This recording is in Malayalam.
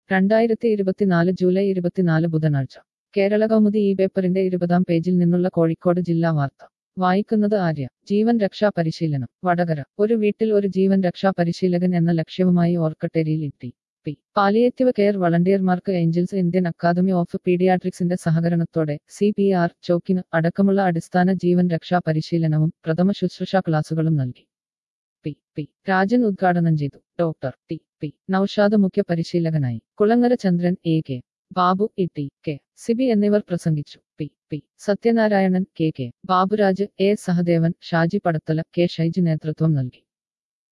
രണ്ടായിരത്തി ഇരുപത്തിനാല് ജൂലൈ ഇരുപത്തിനാല് ബുധനാഴ്ച കേരള കൗമുദി ഈ പേപ്പറിന്റെ ഇരുപതാം പേജിൽ നിന്നുള്ള കോഴിക്കോട് ജില്ലാ വാർത്ത വായിക്കുന്നത് ആര്യ ജീവൻ രക്ഷാ പരിശീലനം വടകര ഒരു വീട്ടിൽ ഒരു ജീവൻ രക്ഷാ പരിശീലകൻ എന്ന ലക്ഷ്യവുമായി ഓർക്കട്ടേരിയിൽ എത്തി പി പാലിയേറ്റീവ് കെയർ വളണ്ടിയർമാർക്ക് ഏഞ്ചൽസ് ഇന്ത്യൻ അക്കാദമി ഓഫ് പീഡിയാട്രിക്സിന്റെ സഹകരണത്തോടെ സി പി ആർ ചോക്കിന് അടക്കമുള്ള അടിസ്ഥാന ജീവൻ രക്ഷാ പരിശീലനവും പ്രഥമ ശുശ്രൂഷ ക്ലാസുകളും നൽകി പി പി രാജൻ ഉദ്ഘാടനം ചെയ്തു ഡോക്ടർ ടി പി നൌഷാദ് മുഖ്യ പരിശീലകനായി Kulangara Chandran A K Babu E T K Sibi എന്നിവർ പ്രസംഗിച്ചു P P Sathyanarayanan K K Baburaj A Sahadevan Shaji Padathala K Shaiji നേതൃത്വം നൽകി